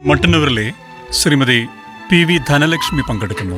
മട്ടന്നൂരിലെ Shrimati P V Dhanlaxmi പങ്കെടുക്കുന്നു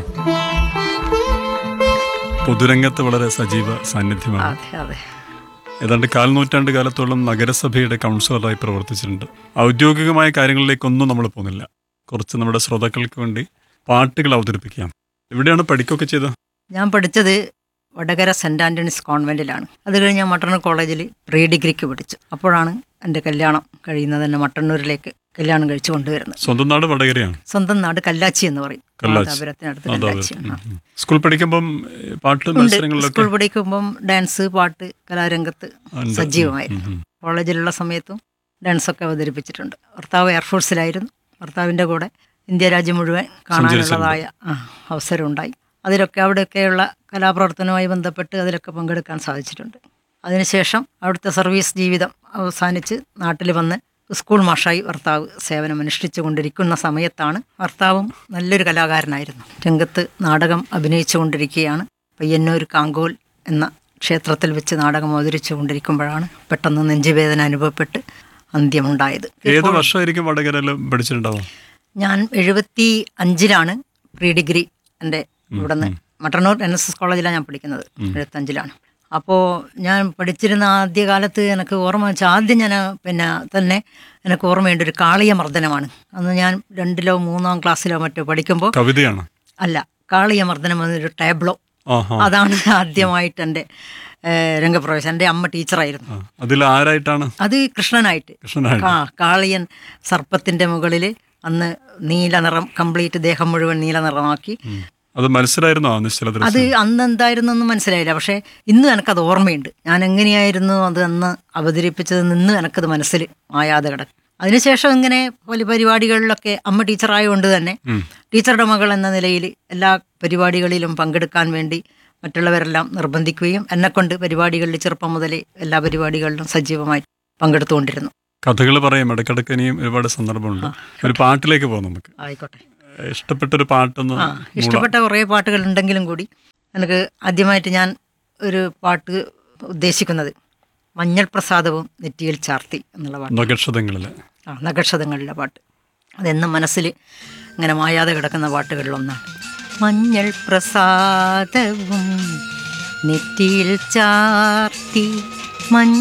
പൊതുരംഗത്ത് വളരെ സജീവ സാന്നിധ്യമാണ് അതെ അതെ ഏതാണ്ട് കാൽ നൂറ്റാണ്ട് കാലത്തോളം നഗരസഭയുടെ കൗൺസിലറായി പ്രവർത്തിച്ചിട്ടുണ്ട് ഔദ്യോഗികമായ കാര്യങ്ങളിലേക്കൊന്നും നമ്മൾ പോകുന്നില്ല കുറച്ച് നമ്മുടെ ശ്രോതാക്കൾക്ക് വേണ്ടി പാട്ടുകൾ അവതരിപ്പിക്കാം എവിടെയാണ് പഠിക്കുകയൊക്കെ ചെയ്തത് ഞാൻ പഠിച്ചത് വടകര സെൻറ് ആൻ്റണീസ് കോൺവെൻറ്റിലാണ് അത് കഴിഞ്ഞ് ഞാൻ മട്ടന്നൂർ കോളേജിൽ പ്രീ ഡിഗ്രിക്ക് പഠിച്ചു അപ്പോഴാണ് എൻ്റെ കല്യാണം കഴിയുന്നത് തന്നെ മട്ടന്നൂരിലേക്ക് കല്യാണം കഴിച്ചു കൊണ്ടുവരുന്നത് സ്വന്തം നാട് വടകരയാണ് സ്വന്തം നാട് കല്ലാച്ചി എന്ന് പറയും കല്ലാച്ചി. മാതാപുരത്തിനടുത്ത് അതാ കല്ലാച്ചിയാണ് ആ. സ്കൂൾ പഠിക്കുമ്പം ഏ, പാട്ട് ഉണ്ട് മത്സരങ്ങളിലൊക്കെ സ്കൂൾ പഠിക്കുമ്പം ഡാൻസ് പാട്ട് കലാരംഗത്ത് ഉണ്ട്. സജീവമായിരുന്നു ഉം, ഉം. കോളേജിലുള്ള സമയത്തും ഡാൻസൊക്കെ അവതരിപ്പിച്ചിട്ടുണ്ട് ഭർത്താവ് എയർഫോഴ്സിലായിരുന്നു ഭർത്താവിൻ്റെ കൂടെ ഇന്ത്യ രാജ്യം മുഴുവൻ കാണാനുള്ളതായ ആ, അവസരമുണ്ടായി അതിലൊക്കെ അവിടെയൊക്കെയുള്ള കലാപ്രവർത്തനവുമായി ബന്ധപ്പെട്ട് അതിലൊക്കെ പങ്കെടുക്കാൻ സാധിച്ചിട്ടുണ്ട് അതിനുശേഷം അവിടുത്തെ സർവീസ് ജീവിതം അവസാനിച്ച് നാട്ടിൽ വന്ന് സ്കൂൾ മാഷായി ഭർത്താവ് സേവനം അനുഷ്ഠിച്ചു കൊണ്ടിരിക്കുന്ന സമയത്താണ് ഭർത്താവും നല്ലൊരു കലാകാരനായിരുന്നു രംഗത്ത് നാടകം അഭിനയിച്ചു കൊണ്ടിരിക്കുകയാണ് പയ്യന്നൂർ കാങ്കോൽ എന്ന ക്ഷേത്രത്തിൽ വെച്ച് നാടകം അവതരിച്ചു കൊണ്ടിരിക്കുമ്പോഴാണ് പെട്ടെന്ന് നെഞ്ചുവേദന അനുഭവപ്പെട്ട് അന്ത്യമുണ്ടായത് ഏത് വർഷമായിരിക്കും വടകരയിൽ പഠിച്ചിട്ടുണ്ടാവും ഞാൻ എഴുപത്തി അഞ്ചിലാണ് പ്രീ ഡിഗ്രി എൻ്റെ ഇവിടുന്ന് മട്ടന്നൂർ എൻ എസ് എസ് കോളേജിലാണ് ഞാൻ പഠിക്കുന്നത് എഴുപത്തഞ്ചിലാണ് അപ്പോൾ ഞാൻ പഠിച്ചിരുന്ന ആദ്യകാലത്ത് എനിക്ക് ഓർമ്മ വെച്ചാൽ ആദ്യം ഞാൻ പിന്നെ തന്നെ എനിക്ക് ഓർമ്മയുണ്ട് ഒരു കാളിയ മർദ്ദനമാണ് അന്ന് ഞാൻ രണ്ടിലോ മൂന്നാം ക്ലാസ്സിലോ മറ്റോ പഠിക്കുമ്പോൾ കവിതയാണ് അല്ല കാളിയ മർദ്ദനം എന്നൊരു ടേബ്ലോ ആഹാ അതാണ് ആദ്യമായിട്ട് എൻ്റെ ഏഹ്, രംഗപ്രവേശം എൻ്റെ അമ്മ ടീച്ചറായിരുന്നു ആ. അതിൽ ആരായിട്ടാണ് അത് കൃഷ്ണനായിട്ട് കൃഷ്ണനായിട്ട് കാ കാളിയൻ സർപ്പത്തിന്റെ മുകളിൽ അന്ന് നീല നിറം കംപ്ലീറ്റ് ദേഹം മുഴുവൻ നീല നിറമാക്കി ഉം. അത് മത്സരമായിരുന്നോ നിശ്ചല അത് ദിവസം അന്ന് എന്തായിരുന്നൊന്നും മനസ്സിലായില്ല പക്ഷേ ഇന്നും എനിക്കത് ഓർമ്മയുണ്ട് ഞാൻ എങ്ങനെയായിരുന്നു അത് അന്ന് അവതരിപ്പിച്ചത് ഇന്നും എനിക്കത് മനസ്സിൽ മായാതെ കിടക്കും അതിനുശേഷം ഇങ്ങനെ പല പരിപാടികളിലൊക്കെ അമ്മ ടീച്ചറായതുകൊണ്ട് തന്നെ ഉം. ടീച്ചറുടെ മകൾ എന്ന നിലയിൽ എല്ലാ പരിപാടികളിലും പങ്കെടുക്കാൻ വേണ്ടി മറ്റുള്ളവരെല്ലാം നിർബന്ധിക്കുകയും എന്നെക്കൊണ്ട് പരിപാടികളിൽ ചെറുപ്പം മുതലേ എല്ലാ പരിപാടികളിലും സജീവമായി പങ്കെടുത്തുകൊണ്ടിരുന്നു കഥകൾ പറയാം ഇടയ്ക്കിടയ്ക്ക് ഇനിയും ഒരുപാട് സന്ദർഭമുണ്ട് ഒരു പാട്ടിലേക്ക് പോകാം നമുക്ക് ആയിക്കോട്ടെ ഇഷ്ടപ്പെട്ടൊരു പാട്ടൊന്ന് ആ ഇഷ്ടപ്പെട്ട കുറേ പാട്ടുകൾ ഉണ്ടെങ്കിലും കൂടി എനിക്ക് ആദ്യമായിട്ട് ഞാൻ ഒരു പാട്ട് ഉദ്ദേശിക്കുന്നത് മഞ്ഞൾ പ്രസാദവും നെറ്റിയിൽ ചാർത്തി എന്നുള്ള പാട്ട് നഗക്ഷതങ്ങളില് ആ നഗക്ഷതങ്ങളിലെ പാട്ട് അതെന്നും മനസ്സിൽ ഇങ്ങനെ മായാതെ കിടക്കുന്ന പാട്ടുകളിലൊന്നാണ് മഞ്ഞൾ പ്രസാദവും നെറ്റിയിൽ ചാർത്തി മഞ്ഞ